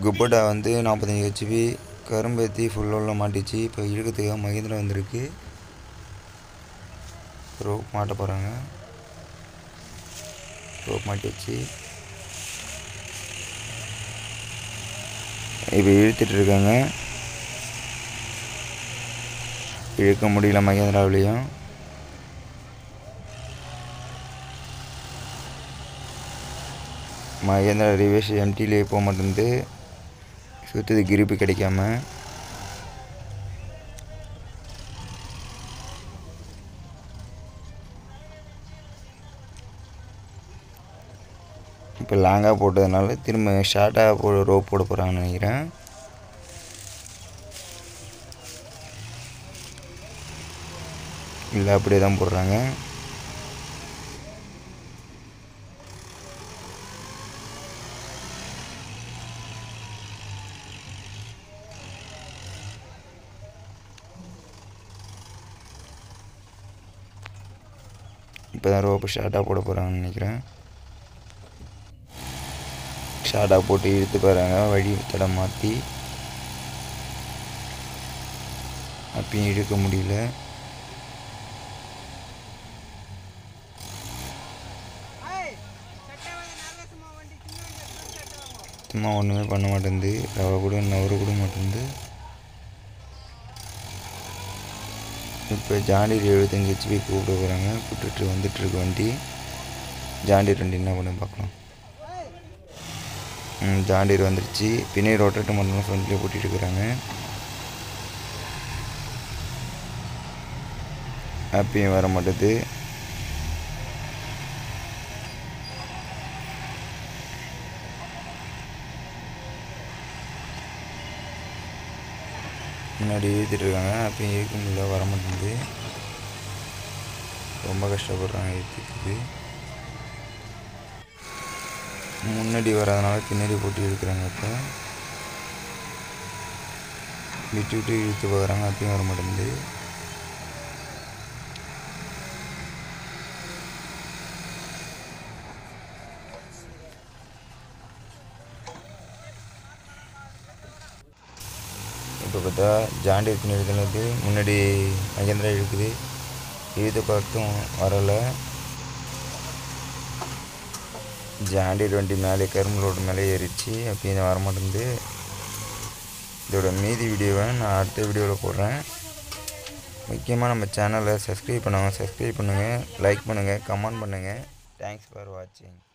குப்பட்டா வந்து நாற்பத்தஞ்சி ஹெச்பி கரும்பேத்தி ஃபுல்லோவில் மாட்டிச்சு இப்போ இழுக்கிறதுக்காக மகேந்திரா வந்திருக்கு ரோப் மாட்ட போகிறாங்க ரோப் மாட்டி வச்சு இப்போ இழுத்துட்டு இருக்காங்க இழுக்க முடியல மகேந்திராவிலையும் மகேந்திரா ரிவேஷ் எம்டிலேயே போக மாட்டேங்குது சுற்றுது கிரிப்பு கிடைக்காம இப்போ லாங்காக போட்டதுனால திரும்ப ஷார்ட்டாக போ ரோப் போட போகிறாங்கன்னு நினைக்கிறேன் இல்லை அப்படியே தான் போடுறாங்க இப்போ தான் ரோப்பு ஷார்ட்டாக போட போகிறாங்கன்னு நினைக்கிறேன் ஷார்ட்டாக போட்டு இழுத்து போகிறாங்க வழி தடம் மாற்றி அப்பயும் இழுக்க முடியல சும்மா ஒன்றுமே பண்ண மாட்டேங்குது ரவை கூட நவர கூட மாட்டேங்குது இப்போ ஜாண்டியர் எழுபத்தஞ்சி ஹெச்பி கூப்பிட போகிறாங்க கூப்பிட்டுட்டு வந்துட்டுருக்கு வண்டி ஜாண்டியர் வண்டி என்ன பண்ண பார்க்கலாம் ம் ஜாண்டியர் வந்துருச்சு பின்னாடி ரொட்டேட்டு மட்டும் ஃப்ரண்ட்லேயே கூட்டிகிட்டு இருக்கிறாங்க அப்பயும் வர மாட்டேது முன்னாடி இழுத்துட்டு இருக்காங்க அப்பயும் இழுக்க முடியல வர மாட்டேங்குது ரொம்ப கஷ்டப்படுறாங்க இழுத்துக்கு முன்னாடி வராதனால பின்னாடி போட்டு இழுக்கிறாங்க இப்போ விட்டு விட்டு இழுத்து பார்க்குறாங்க அப்பயும் வர மாட்டேங்குது இப்போ பார்த்தா ஜாண்டி பின்னாடி இழுத்துனது முன்னாடி மகேந்திரா இழுக்குது இழுத்து பார்த்தும் வரலை ஜாண்டி வண்டி மேலே கரும்பு ரோடு மேலே ஏறிடுச்சு அப்பயும் வர மாட்டேங்குது இதோட மீதி வீடியோவை நான் அடுத்த வீடியோவில் போடுறேன் முக்கியமாக நம்ம சேனலை சப்ஸ்கிரைப் பண்ணுவாங்க சப்ஸ்கிரைப் பண்ணுங்கள் லைக் பண்ணுங்கள் கமெண்ட் பண்ணுங்கள் தேங்க்ஸ் ஃபார் வாட்சிங்